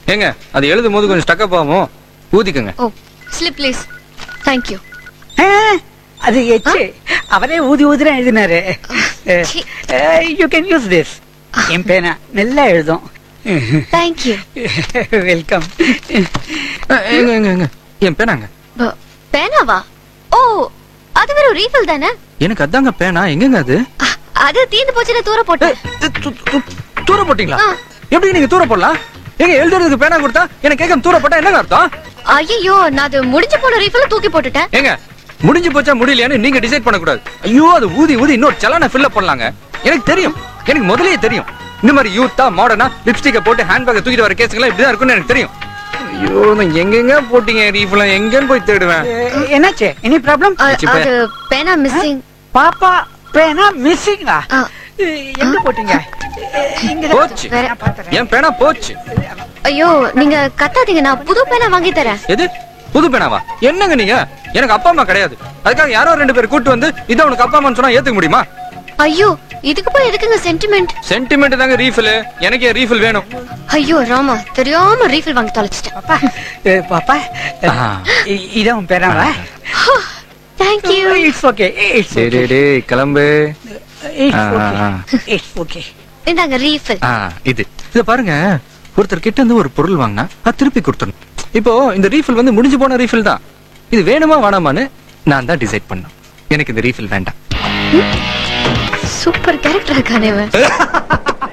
ஏங்க அது எழுதும் போது கொஞ்சம் ஸ்டக்கப் ஆகும் ஊதிக்கங்க oh slip please thank you ஆ, அது எச்சு அவரே ஊதி ஊதிரம் எழுதினாரு see. You can use this என் பேனா நல்லா எழுதும் தேங்க் யூ வெல்கம் அஹ், எங்க எங்க எங்க என் பேனாங்க பேனாவா ஓ அது வெறும் ரீஃபில் தானே எனக்கு அதாங்க பேனா எங்கங்க அது அ- அது தீந்து போச்சுன்னு தூர போட்டேன் ஏய், து- து- து- தூர போட்டீங்களா ஆ. எப்படி நீங்க தூர போடலாம் எங்க எழுதுறதுக்கு பேனா கொடுத்தா எனக்கு கேட்க தூர போட்டா என்னங்க அர்த்தம் ஐயோ நான் அது முடிஞ்சு போன ரீஃபில் தூக்கி போட்டுட்டேன் ஏங்க முடிஞ்சு போச்சா முடியலையான்னு நீங்க டிசைட் பண்ண கூடாது ஐயோ அது ஊதி ஊதி இன்னொரு சலான ஃபில் பண்ணலாங்க எனக்கு தெரியும் எனக்கு முதல்லயே தெரியும் இந்த மாதிரி யூத்தா மாடர்னா லிப்ஸ்டிக்கை போட்டு ஹேண்ட்பேக்கை தூக்கிட்டு வர கேஸுங்களாம் இப்படிதான் இருக்கும்னு எனக்கு தெரியும் ஐயோ நான் எங்கெங்க போட்டீங்க ரீஃபில் எங்கன்னு போய் தேடுவேன் என்னாச்சு எனி ப்ராப்ளம் அ- வச்சு பே- அது பேனா மிஸ்ஸிங் பாப்பா பேனா மிஸ்ஸிங்கா ஆ. எங்க போட்டீங்க இங்க போச்சு வேற. என் பேனா போச்சு ஐயோ நீங்க கத்தாதீங்க நான் புது பேனா வாங்கி தரேன் எது புது பேனாவா என்னங்க நீங்க எனக்கு அப்பா அம்மா கிடையாது அதுக்காக யாரோ ரெண்டு பேர் கூட்டு வந்து இதை உனக்கு அப்பா அம்மான்னு சொன்னா ஏத்துக்க முடியுமா ஐயோ இதுக்கு போய் எதுக்குங்க சென்டிமெண்ட் சென்டிமெண்ட் தாங்க ரீஃபில் எனக்கு ரீஃபில் வேணும் ஐயோ ராமா தெரியாம ரீஃபில் வாங்கி தொலைச்சிட்டேன் பாப்பா ஏ, பாப்பா ஆ. இ- இதான் உன் பேனாவா thank you it's okay it's சரி டேய் கிளம்பு இட்ஸ் ஆ, ஓகே ஆ. இட்ஸ் ஓகே இந்தாங்க ரீஃபில் ஆ, இது இத பாருங்க ஒருத்தர் கிட்ட இருந்து ஒரு பொருள் வாங்கினா அது திருப்பி கொடுத்துடணும் இப்போ இந்த ரீஃபில் வந்து முடிஞ்சு போன ரீஃபில் தான் இது வேணுமா வேணாமான்னு நான் தான் டிசைட் பண்ணேன் எனக்கு இந்த ரீஃபில் வேண்டாம் சூப்பர் கேரக்டர் இருக்கானே இவன்